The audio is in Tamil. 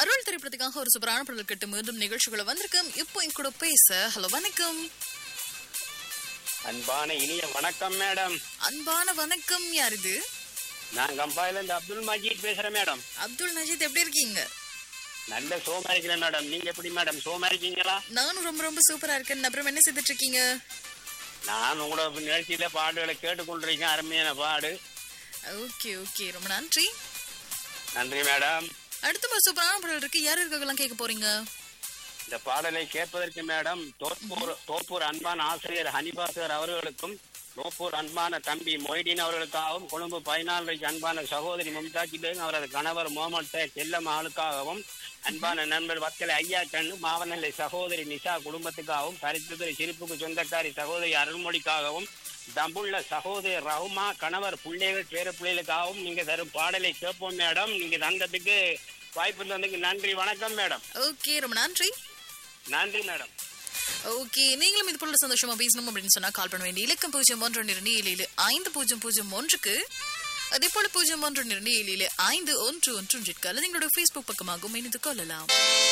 அருள் திரைப்படத்துக்காக ஒரு சூப்பரான பாடல் கட்டு மீண்டும் நிகழ்ச்சிகளை வந்திருக்கும் இப்போ என் கூட பேச ஹலோ வணக்கம் அன்பான இனிய வணக்கம் மேடம் அன்பான வணக்கம் யார் இது நான் கம்பாயில இருந்து அப்துல் மஜீத் பேசுறேன் மேடம் அப்துல் நஜீத் எப்படி இருக்கீங்க நல்ல சோமா இருக்கிறேன் மேடம் நீங்க எப்படி மேடம் சோமா இருக்கீங்களா நானும் ரொம்ப ரொம்ப சூப்பரா இருக்கேன் அப்புறம் என்ன செய்துட்டு இருக்கீங்க நான் உங்களோட நிகழ்ச்சியில பாடுகளை கேட்டுக்கொண்டிருக்கேன் அருமையான பாடு ஓகே ஓகே ரொம்ப நன்றி நன்றி மேடம் அடுத்த ஒரு சூப்பரான பாடல் இருக்கு யார் இருக்கலாம் கேட்க போறீங்க இந்த பாடலை கேட்பதற்கு மேடம் தோப்பூர் தோப்பூர் அன்பான ஆசிரியர் ஹனிபா சார் அவர்களுக்கும் தோப்பூர் அன்பான தம்பி மொய்டீன் அவர்களுக்காகவும் கொழும்பு பதினாலரைக்கு அன்பான சகோதரி மும்தாஜி பேகம் அவரது கணவர் முகமது சையத் செல்லம் ஆளுக்காகவும் அன்பான நண்பர் வத்தலை ஐயா கண்ணு மாவனல்லை சகோதரி நிஷா குடும்பத்துக்காகவும் பரிசுத்துறை சிரிப்புக்கு சொந்தக்காரி சகோதரி அருள்மொழிக்காகவும் தம்புள்ள சகோதரி ரஹுமா கணவர் பிள்ளைகள் பேர பிள்ளைகளுக்காகவும் நீங்க தரும் பாடலை கேட்போம் மேடம் நீங்க தந்ததுக்கு வாய்ப்பு தந்ததுக்கு நன்றி வணக்கம் மேடம் ஓகே ரொம்ப நன்றி நன்றி மேடம் ஓகே நீங்களும் இது போல சந்தோஷமா பேசணும் அப்படின்னு சொன்னா கால் பண்ண வேண்டிய இலக்கம் பூஜ்ஜியம் ஒன்று இரண்டு ஏழு ஏழு ஐந்து பூஜ்ஜியம் பூஜ்ஜியம் ஒன்றுக்கு அதே போல பூஜ்ஜியம் ஒன்று இரண்டு ஏழு ஏழு ஐந்து ஒன்று ஒன்று ஒன்றிற்கு அல்லது எங்களோட ஃபேஸ்புக் பக்கமாகவும் இணைந்து கொள்ளலாம்